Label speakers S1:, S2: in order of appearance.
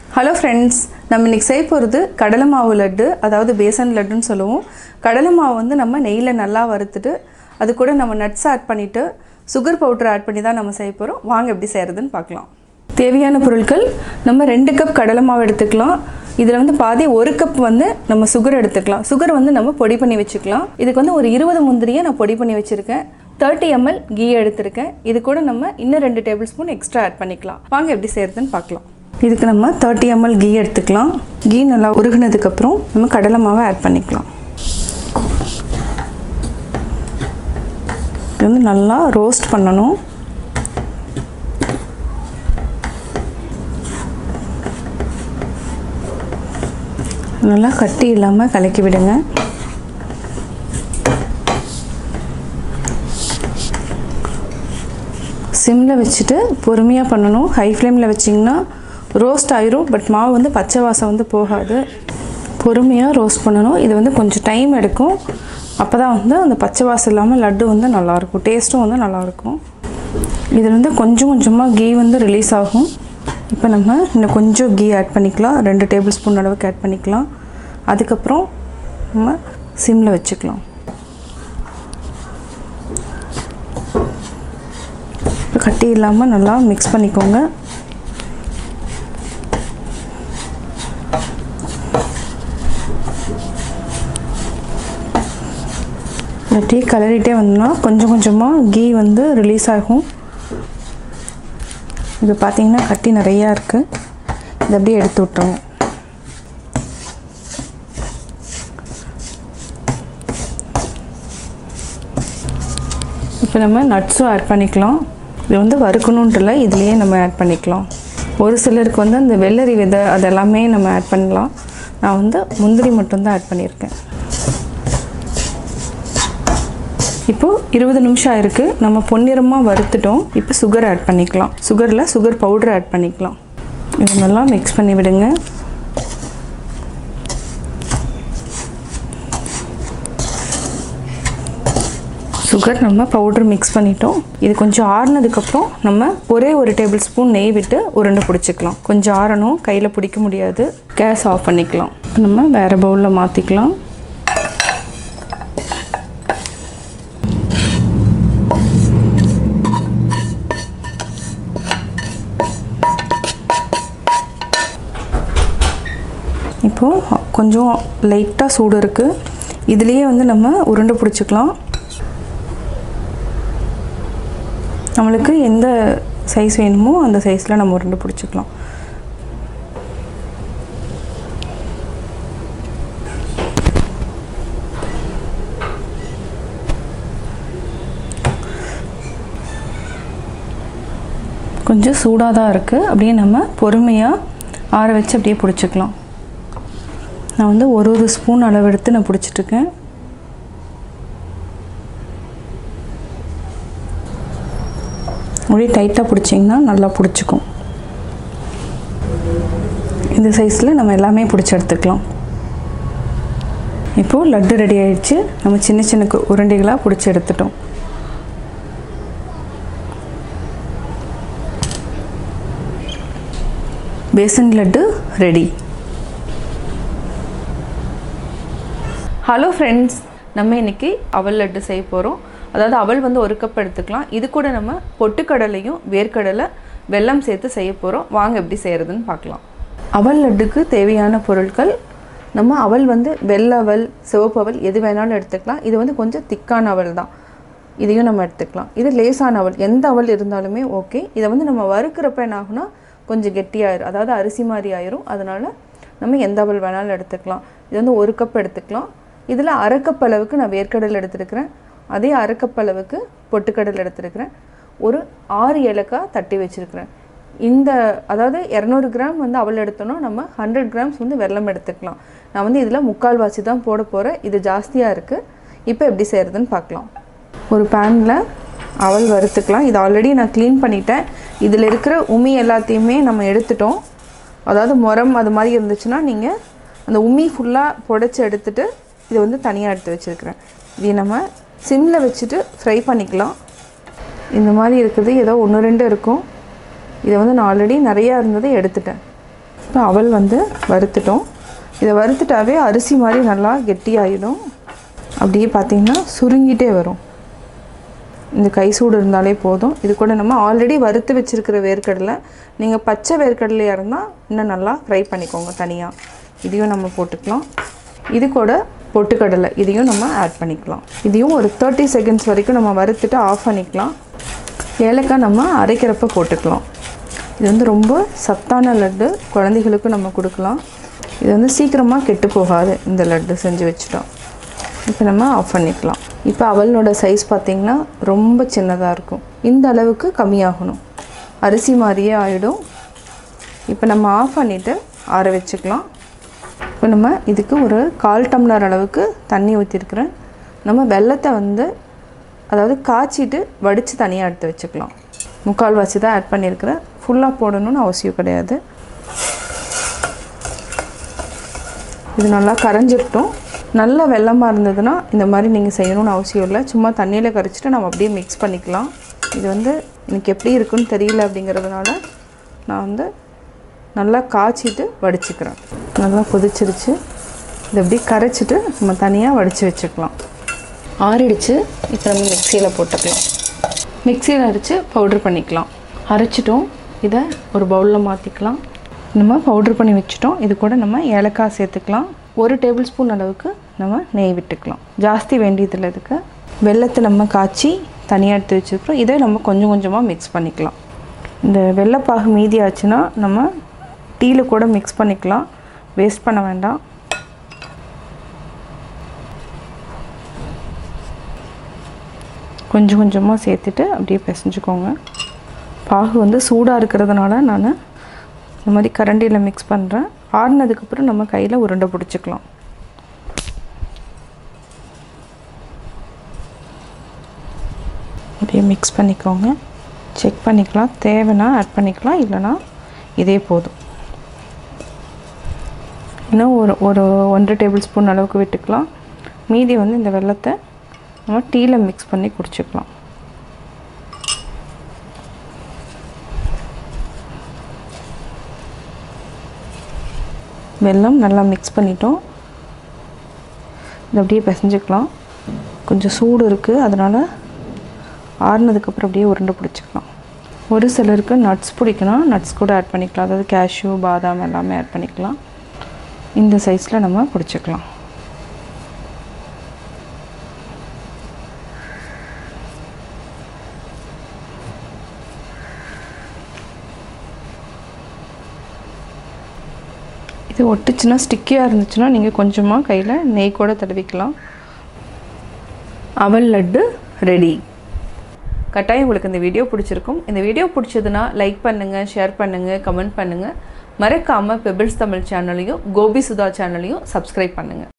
S1: hello friends நம்ம இன்றைக்கி செய்ய போகிறது கடலை மாவு லட்டு அதாவது பேசன் லட்டுன்னு சொல்லுவோம் கடலை மாவு வந்து நம்ம நெய்யில் நல்லா வறுத்துட்டு அது கூட நம்ம நட்ஸ் ஆட் பண்ணிவிட்டு சுகர் பவுடர் ஆட் பண்ணி தான் நம்ம செய்ய போகிறோம் வாங்க எப்படி செய்கிறதுன்னு பார்க்கலாம் தேவையான பொருட்கள் நம்ம ரெண்டு கப் கடலை மாவு எடுத்துக்கலாம் இதில் வந்து பாதி ஒரு கப் வந்து நம்ம சுகர் எடுத்துக்கலாம் சுகர் வந்து நம்ம பொடி பண்ணி வச்சுக்கலாம் இதுக்கு வந்து ஒரு இருபது முந்திரியை நான் பொடி பண்ணி வச்சுருக்கேன் தேர்ட்டி எம்எல் கீ எடுத்திருக்கேன் இது கூட நம்ம இன்னும் ரெண்டு டேபிள் ஸ்பூன் எக்ஸ்ட்ரா ஆட் பண்ணிக்கலாம் வாங்க எப்படி செய்கிறதுன்னு பார்க்கலாம் இதுக்கு நம்ம தேர்ட்டி எம்எல் கீ எடுத்துக்கலாம் கீ நல்லா உருகுனதுக்கப்புறம் நம்ம கடலை மாவை ஆட் பண்ணிக்கலாம் இது வந்து நல்லா ரோஸ்ட் பண்ணணும் நல்லா கட்டி இல்லாமல் கலக்கி விடுங்க சிம்மில் வச்சுட்டு பொறுமையாக பண்ணணும் ஹை ஃப்ளேமில் வச்சிங்கன்னா ரோஸ்ட் ஆயிரும் பட் மாவு வந்து பச்சை வாசம் வந்து போகாது பொறுமையாக ரோஸ்ட் பண்ணணும் இது வந்து கொஞ்சம் டைம் எடுக்கும் அப்போ தான் வந்து அந்த பச்சை வாசம் இல்லாமல் லட்டு வந்து நல்லாயிருக்கும் டேஸ்ட்டும் வந்து நல்லாயிருக்கும் இதில் வந்து கொஞ்சம் கொஞ்சமாக கீ வந்து ரிலீஸ் ஆகும் இப்போ நம்ம இன்னும் கொஞ்சம் கீ ஆட் பண்ணிக்கலாம் ரெண்டு டேபிள் ஸ்பூன் அளவுக்கு ஆட் பண்ணிக்கலாம் அதுக்கப்புறம் நம்ம சிம்மில் வச்சுக்கலாம் இப்போ கட்டி இல்லாமல் நல்லா மிக்ஸ் பண்ணிக்கோங்க அப்படியே கலரிட்டே வந்தோம்னா கொஞ்சம் கொஞ்சமாக கீ வந்து ரிலீஸ் ஆகும் இது பார்த்திங்கன்னா கட்டி நிறையா இருக்குது இது அப்படியே எடுத்து விட்டுருங்க இப்போ நம்ம நட்ஸும் ஆட் பண்ணிக்கலாம் இது வந்து வறுக்கணுன்ட்டு இல்லை இதுலேயே நம்ம ஆட் பண்ணிக்கலாம் ஒரு சிலருக்கு வந்து அந்த வெள்ளரி விதை அதெல்லாமே நம்ம ஆட் பண்ணலாம் நான் வந்து முந்திரி மட்டும்தான் ஆட் பண்ணியிருக்கேன் இப்போது இருபது நிமிஷம் ஆயிருக்கு நம்ம பொன்னிறமாக வறுத்துட்டோம் இப்போ சுகர் ஆட் பண்ணிக்கலாம் சுகரில் சுகர் பவுடர் ஆட் பண்ணிக்கலாம் இது நல்லா மிக்ஸ் பண்ணி விடுங்க சுகர் நம்ம பவுடர் மிக்ஸ் பண்ணிட்டோம் இது கொஞ்சம் ஆறுனதுக்கப்புறம் நம்ம ஒரே ஒரு டேபிள் ஸ்பூன் நெய் விட்டு உருண்டை பிடிச்சிக்கலாம் கொஞ்சம் ஆறணும் கையில் பிடிக்க முடியாது கேஸ் ஆஃப் பண்ணிக்கலாம் நம்ம வேறு பவுலில் மாற்றிக்கலாம் இப்போது கொஞ்சம் லைட்டாக சூடு இருக்குது இதுலேயே வந்து நம்ம உருண்டை பிடிச்சிக்கலாம் நம்மளுக்கு எந்த சைஸ் வேணுமோ அந்த சைஸில் நம்ம உருண்டை பிடிச்சிக்கலாம் கொஞ்சம் சூடாக தான் இருக்குது அப்படியே நம்ம பொறுமையாக ஆற வச்சு அப்படியே பிடிச்சிக்கலாம் நான் வந்து ஒரு ஒரு ஸ்பூன் அளவு எடுத்து நான் பிடிச்சிட்ருக்கேன் அப்படியே டைட்டாக பிடிச்சிங்கன்னா நல்லா பிடிச்சிக்கும் இந்த சைஸில் நம்ம எல்லாமே பிடிச்சி எடுத்துக்கலாம் இப்போது லட்டு ரெடி ஆயிடுச்சு நம்ம சின்ன சின்ன உருண்டைகளாக பிடிச்சி எடுத்துட்டோம் besan laddu ready hello friends நம்ம இன்றைக்கி அவல் லட்டு செய்ய போகிறோம் அதாவது அவல் வந்து ஒரு கப் எடுத்துக்கலாம் இது கூட நம்ம பொட்டுக்கடலையும் வேர்க்கடலை வெல்லம் சேர்த்து செய்ய போகிறோம் வாங்க எப்படி செய்கிறதுன்னு பார்க்கலாம் அவல் லட்டுக்கு தேவையான பொருட்கள் நம்ம அவல் வந்து வெள்ளை அவல் சிவப்பு அவல் எது வேணாலும் எடுத்துக்கலாம் இது வந்து கொஞ்சம் திக்கான அவல் தான் இதையும் நம்ம எடுத்துக்கலாம் இது லேசான அவல் எந்த அவல் இருந்தாலுமே ஓகே இதை வந்து நம்ம வறுக்கிறப்ப என்ன ஆகுனா கொஞ்சம் கெட்டியாயிரும் அதாவது அரிசி மாதிரி ஆயிரும் அதனால் நம்ம எந்த அவல் வேணாலும் எடுத்துக்கலாம் இது வந்து ஒரு கப் எடுத்துக்கலாம் இதில் அரை கப் அளவுக்கு நான் வேர்க்கடலை எடுத்துருக்கிறேன் அதே அரை கப் அளவுக்கு பொட்டுக்கடலை எடுத்துருக்கிறேன் ஒரு ஆறு ஏலக்காய் தட்டி வச்சுருக்கிறேன் இந்த அதாவது இரநூறு கிராம் வந்து அவள் எடுத்தோன்னா நம்ம ஹண்ட்ரட் கிராம்ஸ் வந்து வெல்லம் எடுத்துக்கலாம் நான் வந்து இதில் முக்கால் வாசி தான் போட போகிறேன் இது ஜாஸ்தியாக இருக்குது இப்போ எப்படி செய்கிறதுன்னு பார்க்கலாம் ஒரு பேனில் அவல் வறுத்துக்கலாம் இது ஆல்ரெடி நான் க்ளீன் பண்ணிட்டேன் இதில் இருக்கிற உமி எல்லாத்தையுமே நம்ம எடுத்துட்டோம் அதாவது முரம் அது மாதிரி இருந்துச்சுன்னா நீங்கள் அந்த உமி ஃபுல்லாக புடைச்சி எடுத்துட்டு இதை வந்து தனியாக எடுத்து வச்சுருக்கிறேன் இதை நம்ம சிம்மில் வச்சுட்டு ஃப்ரை பண்ணிக்கலாம் இந்த மாதிரி இருக்குது ஏதோ ஒன்று ரெண்டு இருக்கும் இதை வந்து நான் ஆல்ரெடி நிறையா இருந்ததை எடுத்துட்டேன் இப்போ அவல் வந்து வறுத்துட்டோம் இதை வறுத்துட்டாவே அரிசி மாதிரி நல்லா கெட்டியாயிடும் அப்படியே பார்த்திங்கன்னா சுருங்கிட்டே வரும் இந்த கை சூடு இருந்தாலே போதும் இது கூட நம்ம ஆல்ரெடி வறுத்து வச்சுருக்கிற வேர்க்கடலை நீங்கள் பச்சை வேர்க்கடலையாக இருந்தால் இன்னும் நல்லா ஃப்ரை பண்ணிக்கோங்க தனியாக இதையும் நம்ம போட்டுக்கலாம் இது கூட பொட்டுக்கடலை இதையும் நம்ம ஆட் பண்ணிக்கலாம் இதையும் ஒரு தேர்ட்டி செகண்ட்ஸ் வரைக்கும் நம்ம வறுத்துட்டு ஆஃப் பண்ணிக்கலாம் ஏலக்காய் நம்ம அரைக்கிறப்ப போட்டுக்கலாம் இது வந்து ரொம்ப சத்தான லட்டு குழந்தைகளுக்கும் நம்ம கொடுக்கலாம் இது வந்து சீக்கிரமாக கெட்டு போகாது இந்த லட்டு செஞ்சு வச்சுட்டோம் இப்போ நம்ம ஆஃப் பண்ணிக்கலாம் இப்போ அவலோட சைஸ் பார்த்திங்கன்னா ரொம்ப சின்னதாக இருக்கும் இந்த அளவுக்கு கம்மியாகணும் அரிசி மாதிரியே ஆகிடும் இப்போ நம்ம ஆஃப் பண்ணிவிட்டு ஆற வச்சுக்கலாம் இப்போ நம்ம இதுக்கு ஒரு கால் டம்ளர் அளவுக்கு தண்ணி ஊற்றிருக்கிறேன் நம்ம வெள்ளத்தை வந்து அதாவது காய்ச்சிட்டு வடித்து தனியாக எடுத்து வச்சுக்கலாம் முக்கால் வச்சு தான் ஆட் பண்ணியிருக்கிறேன் ஃபுல்லாக போடணும்னு அவசியம் கிடையாது இது நல்லா கரைஞ்சிட்டோம் நல்ல வெள்ளமாக இருந்ததுன்னா இந்த மாதிரி நீங்கள் செய்யணும்னு அவசியம் இல்லை சும்மா தண்ணியில் கரைச்சிட்டு நம்ம அப்படியே மிக்ஸ் பண்ணிக்கலாம் இது வந்து எனக்கு எப்படி இருக்குன்னு தெரியல அப்படிங்கிறதுனால நான் வந்து நல்லா காய்ச்சிட்டு வடிச்சுக்கிறேன் நல்லா கொதிச்சிருச்சு இதை அப்படியே கரைச்சிட்டு நம்ம தனியாக வடித்து வச்சுக்கலாம் ஆறிடுச்சு இப்போ நம்ம மிக்சியில் போட்டுக்கலாம் மிக்சியில் அரைச்சி பவுட்ரு பண்ணிக்கலாம் அரைச்சிட்டோம் இதை ஒரு பவுலில் மாற்றிக்கலாம் நம்ம பவுட்ரு பண்ணி வச்சுட்டோம் இது கூட நம்ம ஏலக்காய் சேர்த்துக்கலாம் ஒரு டேபிள் ஸ்பூன் அளவுக்கு நம்ம நெய் விட்டுக்கலாம் ஜாஸ்தி வேண்டியதில்லை இதுக்கு வெள்ளத்தை நம்ம காய்ச்சி தனியாக எடுத்து வச்சுருக்கிறோம் இதை நம்ம கொஞ்சம் கொஞ்சமாக மிக்ஸ் பண்ணிக்கலாம் இந்த வெள்ளைப்பாகு மீதி ஆச்சுன்னா நம்ம டீயில் கூட மிக்ஸ் பண்ணிக்கலாம் வேஸ்ட் பண்ண வேண்டாம் கொஞ்சம் கொஞ்சமாக சேர்த்துட்டு அப்படியே பிசைஞ்சுக்கோங்க பாகு வந்து சூடாக இருக்கிறதுனால நான் இந்த மாதிரி கரண்டியில் மிக்ஸ் பண்ணுறேன் ஆறுனதுக்கப்புறம் நம்ம கையில் உருண்டை பிடிச்சிக்கலாம் அப்படியே மிக்ஸ் பண்ணிக்கோங்க செக் பண்ணிக்கலாம் தேவைன்னா ஆட் பண்ணிக்கலாம் இல்லைனா இதே போதும் இன்னும் ஒரு ஒரு ஒன்றரை டேபிள் ஸ்பூன் அளவுக்கு விட்டுக்கலாம் மீதி வந்து இந்த வெள்ளத்தை நம்ம டீயில் மிக்ஸ் பண்ணி குடிச்சிக்கலாம் வெல்லம் நல்லா மிக்ஸ் பண்ணிட்டோம் இது அப்படியே பிசைஞ்சுக்கலாம் கொஞ்சம் சூடு இருக்குது அதனால் ஆறுனதுக்கப்புறம் அப்படியே உருண்டை பிடிச்சிக்கலாம் ஒரு சிலருக்கு நட்ஸ் பிடிக்கணும் நட்ஸ் கூட ஆட் பண்ணிக்கலாம் அதாவது கேஷ்யூ பாதாம் எல்லாமே ஆட் பண்ணிக்கலாம் இந்த சைஸில் நம்ம பிடிச்சிக்கலாம் இது ஒட்டுச்சுன்னா ஸ்டிக்கியாக இருந்துச்சுன்னா நீங்கள் கொஞ்சமாக கையில் நெய் கூட தடவிக்கலாம் அவல் லட்டு ரெடி கட்டாயம் உங்களுக்கு இந்த வீடியோ பிடிச்சிருக்கும் இந்த வீடியோ பிடிச்சதுன்னா லைக் பண்ணுங்கள் ஷேர் பண்ணுங்கள் கமெண்ட் பண்ணுங்கள் மறக்காமல் பெபிள்ஸ் தமிழ் சேனலையும் கோபி சுதா சேனலையும் சப்ஸ்கிரைப் பண்ணுங்கள்